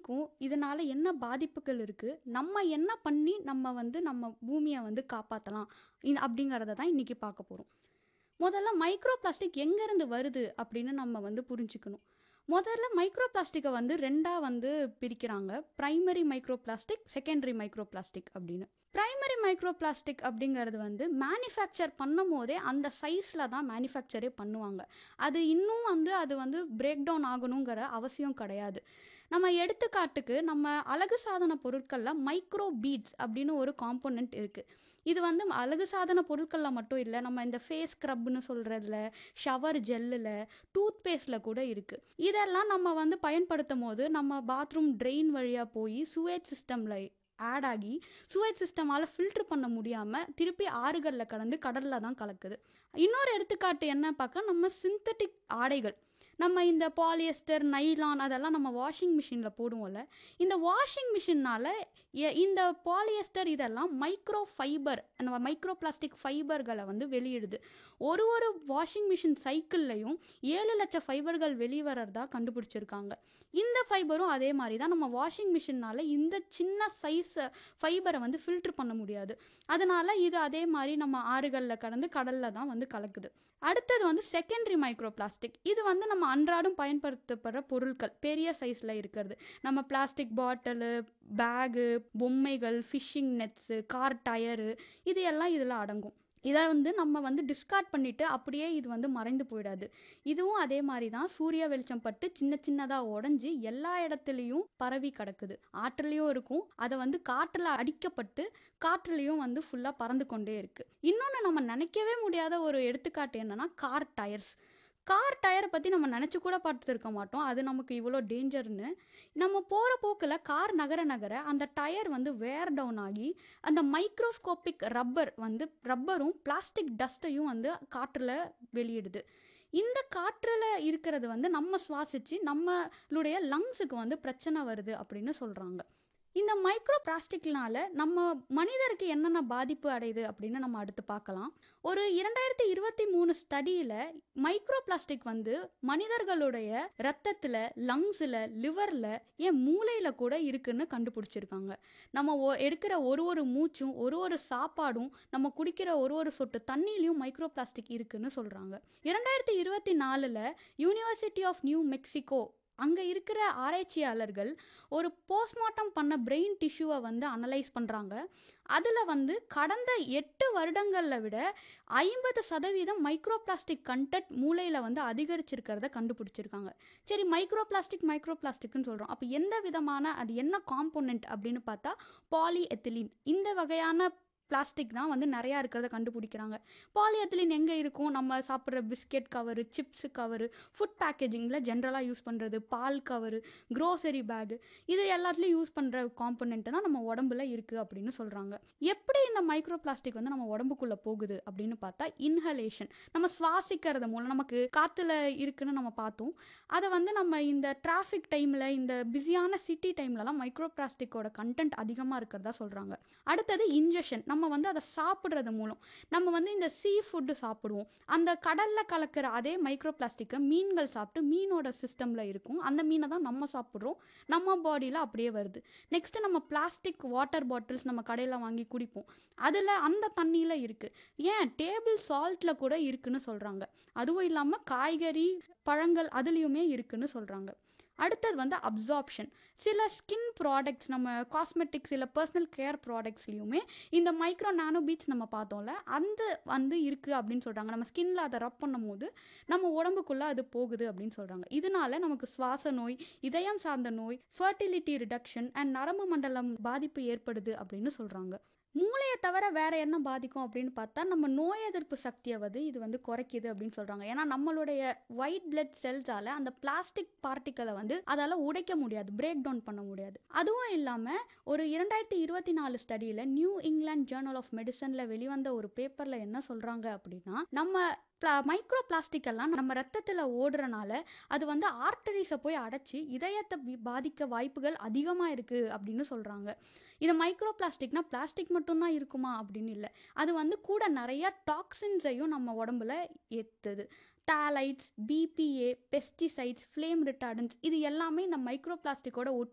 பிளாஸ்டிக்கும் இதனால என்ன பாதிப்புகள் இருக்கு நம்ம என்ன பண்ணி நம்ம வந்து நம்ம பூமியை வந்து காப்பாற்றலாம் அப்படிங்கிறத தான் இன்னைக்கு பார்க்க போகிறோம் முதல்ல மைக்ரோ பிளாஸ்டிக் எங்கேருந்து வருது அப்படின்னு நம்ம வந்து புரிஞ்சுக்கணும் முதல்ல மைக்ரோ பிளாஸ்டிக்கை வந்து ரெண்டாக வந்து பிரிக்கிறாங்க primary micro plastic secondary micro plastic அப்படின்னு ப்ரைமரி மைக்ரோ பிளாஸ்டிக் அப்படிங்கிறது வந்து மேனுஃபேக்சர் பண்ணும் போதே அந்த சைஸில் தான் மேனுஃபேக்சரே பண்ணுவாங்க அது இன்னும் வந்து அது வந்து பிரேக் டவுன் ஆகணுங்கிற அவசியம் கிடையாது நம்ம எடுத்துக்காட்டுக்கு நம்ம அழகு சாதன பொருட்களில் மைக்ரோ பீட்ஸ் அப்படின்னு ஒரு காம்போனன்ட் இருக்குது இது வந்து அழகு சாதன பொருட்களில் மட்டும் இல்லை நம்ம இந்த ஃபேஸ் ஸ்க்ரப்னு சொல்கிறதுல ஷவர் ஜெல்லில் டூத் பேஸ்டில் கூட இருக்குது இதெல்லாம் நம்ம வந்து பயன்படுத்தும் போது நம்ம பாத்ரூம் ட்ரெயின் வழியாக போய் சுவேஜ் சிஸ்டமில் ஆட் ஆகி சுவேஜ் சிஸ்டமால் ஃபில்டர் பண்ண முடியாமல் திருப்பி ஆறுகளில் கலந்து கடலில் தான் கலக்குது இன்னொரு எடுத்துக்காட்டு என்ன பார்க்க நம்ம சிந்தட்டிக் ஆடைகள் நம்ம இந்த பாலியஸ்டர் நைலான் அதெல்லாம் நம்ம வாஷிங் மிஷினில் போடுவோம்ல இந்த வாஷிங் மிஷினால் இந்த பாலியஸ்டர் இதெல்லாம் மைக்ரோ ஃபைபர் நம்ம மைக்ரோ பிளாஸ்டிக் ஃபைபர்களை வந்து வெளியிடுது ஒரு ஒரு வாஷிங் மிஷின் சைக்கிள்லையும் ஏழு லட்சம் ஃபைபர்கள் வெளிவரதா கண்டுபிடிச்சிருக்காங்க இந்த ஃபைபரும் அதே மாதிரி தான் நம்ம வாஷிங் மிஷினால் இந்த சின்ன சைஸ் ஃபைபரை வந்து ஃபில்டர் பண்ண முடியாது அதனால இது அதே மாதிரி நம்ம ஆறுகளில் கடந்து கடலில் தான் வந்து கலக்குது அடுத்தது வந்து செகண்டரி மைக்ரோ பிளாஸ்டிக் இது வந்து நம்ம அன்றாடம் பயன்படுத்தப்படுற பொருட்கள் பெரிய சைஸில் இருக்கிறது நம்ம பிளாஸ்டிக் பாட்டிலு பேகு பொம்மைகள் ஃபிஷ்ஷிங் நெட்ஸு கார் டயரு இது எல்லாம் இதில் அடங்கும் இதை வந்து நம்ம வந்து டிஸ்கார்ட் பண்ணிவிட்டு அப்படியே இது வந்து மறைந்து போயிடாது இதுவும் அதே மாதிரி தான் சூரிய வெளிச்சம் பட்டு சின்ன சின்னதாக உடஞ்சி எல்லா இடத்துலையும் பரவி கிடக்குது ஆற்றுலேயும் இருக்கும் அதை வந்து காற்றில் அடிக்கப்பட்டு காற்றுலேயும் வந்து ஃபுல்லாக பறந்து கொண்டே இருக்குது இன்னொன்று நம்ம நினைக்கவே முடியாத ஒரு எடுத்துக்காட்டு என்னென்னா கார் டயர்ஸ் கார் டயரை பற்றி நம்ம நினச்சி கூட பார்த்துருக்க மாட்டோம் அது நமக்கு இவ்வளோ டேஞ்சர்னு நம்ம போகிற போக்கில் கார் நகர நகர அந்த டயர் வந்து வேர் டவுன் ஆகி அந்த மைக்ரோஸ்கோப்பிக் ரப்பர் வந்து ரப்பரும் பிளாஸ்டிக் டஸ்ட்டையும் வந்து காற்றில் வெளியிடுது இந்த காற்றில் இருக்கிறது வந்து நம்ம சுவாசித்து நம்மளுடைய லங்ஸுக்கு வந்து பிரச்சனை வருது அப்படின்னு சொல்கிறாங்க இந்த மைக்ரோ பிளாஸ்டிக்னால நம்ம மனிதருக்கு என்னென்ன பாதிப்பு அடையுது அப்படின்னு நம்ம அடுத்து பார்க்கலாம் ஒரு இரண்டாயிரத்தி இருபத்தி மூணு ஸ்டடியில் மைக்ரோ பிளாஸ்டிக் வந்து மனிதர்களுடைய ரத்தத்தில் லங்ஸில் லிவரில் ஏன் மூளையில் கூட இருக்குன்னு கண்டுபிடிச்சிருக்காங்க நம்ம ஒ எடுக்கிற ஒரு ஒரு மூச்சும் ஒரு ஒரு சாப்பாடும் நம்ம குடிக்கிற ஒரு ஒரு சொட்டு தண்ணியிலையும் மைக்ரோ பிளாஸ்டிக் இருக்குன்னு சொல்கிறாங்க இரண்டாயிரத்தி இருபத்தி நாலில் யூனிவர்சிட்டி ஆஃப் நியூ மெக்சிகோ அங்கே இருக்கிற ஆராய்ச்சியாளர்கள் ஒரு போஸ்ட்மார்ட்டம் பண்ண பிரெயின் டிஷ்யூவை வந்து அனலைஸ் பண்ணுறாங்க அதில் வந்து கடந்த எட்டு வருடங்களில் விட ஐம்பது சதவீதம் மைக்ரோ பிளாஸ்டிக் கண்டென்ட் மூளையில் வந்து அதிகரிச்சிருக்கிறத கண்டுபிடிச்சிருக்காங்க சரி மைக்ரோ பிளாஸ்டிக் மைக்ரோ பிளாஸ்டிக்னு சொல்கிறோம் அப்போ எந்த விதமான அது என்ன காம்போனன்ட் அப்படின்னு பார்த்தா பாலி எத்திலீன் இந்த வகையான பிளாஸ்டிக் தான் வந்து நிறையா இருக்கிறத கண்டுபிடிக்கிறாங்க பாலியத்திலின் எங்கே இருக்கும் நம்ம சாப்பிட்ற biscuit cover chips cover food பேக்கேஜிங்கில் ஜென்ரலாக யூஸ் பண்ணுறது பால் கவரு க்ரோசரி பேகு இது எல்லாத்துலேயும் யூஸ் பண்ணுற காம்பனண்ட்டு தான் நம்ம உடம்புல இருக்குது அப்படின்னு சொல்கிறாங்க எப்படி இந்த மைக்ரோ பிளாஸ்டிக் வந்து நம்ம உடம்புக்குள்ளே போகுது அப்படின்னு பார்த்தா இன்ஹலேஷன் நம்ம சுவாசிக்கிறது மூலம் நமக்கு காற்றுல இருக்குன்னு நம்ம பார்த்தோம் அதை வந்து நம்ம இந்த டிராஃபிக் டைமில் இந்த பிஸியான சிட்டி டைம்லலாம் மைக்ரோ பிளாஸ்டிக்கோட கண்டென்ட் அதிகமாக இருக்கிறதா சொல்கிறாங்க அடுத்தது இன்ஜெக்ஷன் நம்ம வந்து அதை சாப்பிட்றது மூலம் நம்ம வந்து இந்த சீ ஃபுட்டு சாப்பிடுவோம் அந்த கடலில் கலக்கிற அதே மைக்ரோ பிளாஸ்டிக்கை மீன்கள் சாப்பிட்டு மீனோட சிஸ்டமில் இருக்கும் அந்த மீனை தான் நம்ம சாப்பிட்றோம் நம்ம பாடியில் அப்படியே வருது நெக்ஸ்ட்டு நம்ம பிளாஸ்டிக் வாட்டர் பாட்டில்ஸ் நம்ம கடையில் வாங்கி குடிப்போம் அதில் அந்த தண்ணியில் இருக்குது ஏன் டேபிள் சால்ட்டில் கூட இருக்குன்னு சொல்கிறாங்க அதுவும் இல்லாமல் காய்கறி பழங்கள் அதுலேயுமே இருக்குன்னு சொல்கிறாங்க அடுத்தது வந்து அப்சார்ப்ஷன் சில ஸ்கின் ப்ராடக்ட்ஸ் நம்ம காஸ்மெட்டிக்ஸ் இல்லை பர்சனல் கேர் ப்ராடக்ட்ஸ்லையுமே இந்த மைக்ரோ நானோ பீட்ஸ் நம்ம பார்த்தோம்ல அந்த வந்து இருக்குது அப்படின்னு சொல்கிறாங்க நம்ம ஸ்கின்ல அதை ரப் பண்ணும் போது நம்ம உடம்புக்குள்ளே அது போகுது அப்படின்னு சொல்கிறாங்க இதனால நமக்கு சுவாச நோய் இதயம் சார்ந்த நோய் ஃபர்டிலிட்டி ரிடக்ஷன் அண்ட் நரம்பு மண்டலம் பாதிப்பு ஏற்படுது அப்படின்னு சொல்கிறாங்க மூளையை தவிர வேற என்ன பாதிக்கும் அப்படின்னு பார்த்தா நம்ம நோய் எதிர்ப்பு சக்தியை வந்து இது வந்து குறைக்குது அப்படின்னு சொல்றாங்க ஏன்னா நம்மளுடைய ஒயிட் பிளட் செல்ஸால அந்த பிளாஸ்டிக் பார்ட்டிக்கலை வந்து அதால உடைக்க முடியாது பிரேக் டவுன் பண்ண முடியாது அதுவும் இல்லாம ஒரு இரண்டாயிரத்தி இருபத்தி நாலு ஸ்டடியில நியூ இங்கிலாந்து ஜேர்னல் ஆஃப் மெடிசன்ல வெளிவந்த ஒரு பேப்பர்ல என்ன சொல்றாங்க அப்படின்னா நம்ம பிளா மைக்ரோ பிளாஸ்டிக் எல்லாம் நம்ம ரத்தத்தில் ஓடுறனால அது வந்து ஆர்டரிஸை போய் அடைச்சி இதயத்தை பி- பாதிக்க வாய்ப்புகள் அதிகமாக இருக்குது அப்படின்னு சொல்கிறாங்க இது மைக்ரோ பிளாஸ்டிக்னா பிளாஸ்டிக் மட்டும்தான் இருக்குமா அப்படின்னு இல்லை அது வந்து கூட நிறைய டாக்ஸின்ஸையும் நம்ம உடம்புல ஏற்றுது phthalates BPA pesticides flame retardants இது எல்லாமே இந்த மைக்ரோ பிளாஸ்டிக்கோட ஒட்டி